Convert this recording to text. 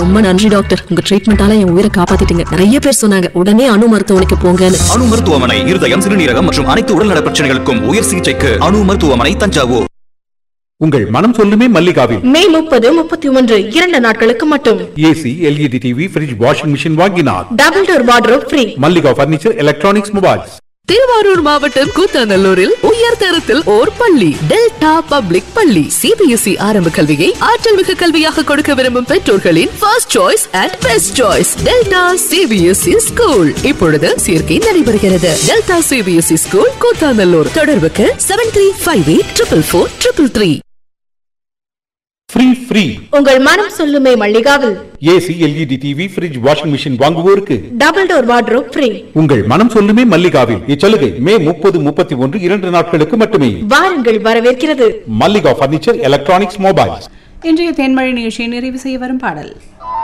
ரொம்ப நன்றி டாக்டர் உங்க ட்ரீட்மெண்டால என் உயிரை காப்பாத்திட்டீங்க நிறைய பேர் சொன்னாங்க உடனே அணு மருத்துவமனைக்கு போங்கன்னு அணு மருத்துவமனை இருதயம் சிறுநீரகம் மற்றும் அனைத்து உடல்நல பிரச்சனைகளுக்கும் உயர் சிகிச்சைக்கு அணு மருத்துவமனை தஞ்சாவூர் உங்கள் மனம் சொல்லுமே மல்லிகாவில் மே முப்பது முப்பத்தி ஒன்று இரண்டு நாட்களுக்கு மட்டும் AC LED TV fridge washing machine வாங்கினார் double door wardrobe free Mallika furniture electronics mobiles Thiruvarur மாவட்டம் கூத்தாநல்லூரில் உயர் தரத்தில் ஓர் பள்ளி டெல்டா பப்ளிக் பள்ளி சிபிஎஸ்இ ஆரம்ப கல்வியை ஆற்றல் மிகு கல்வியாக கொடுக்க விரும்பும் பெற்றோர்களின் first choice and best choice Delta CBSE school இப்பொழுது சேர்க்கை நடைபெறுகிறது டெல்டா சிபிஎஸ்இ ஸ்கூல் கூத்தாநல்லூர் தொடர்புக்கு seven three five eight triple four triple three free free உங்கள் மனம் சொல்லுமே மல்லிகாவில் AC LED TV fridge washing machine வாங்குவோருக்கு டபுள் டோர் வார்ட்ரோப் ஃப்ரீ உங்கள் மனம் சொல்லுமே மல்லிகாவில் இச்சலுகை மே முப்பது முப்பத்தி ஒன்று இரண்டு நாட்களுக்கு மட்டுமே வாருங்கள் வரவேற்கிறது மல்லிகா பர்னிச்சர் எலக்ட்ரானிக்ஸ் மொபைல்ஸ் இன்றைய தேன்மழை நிகழ்ச்சியை நிறைவு செய்ய வரும் பாடல்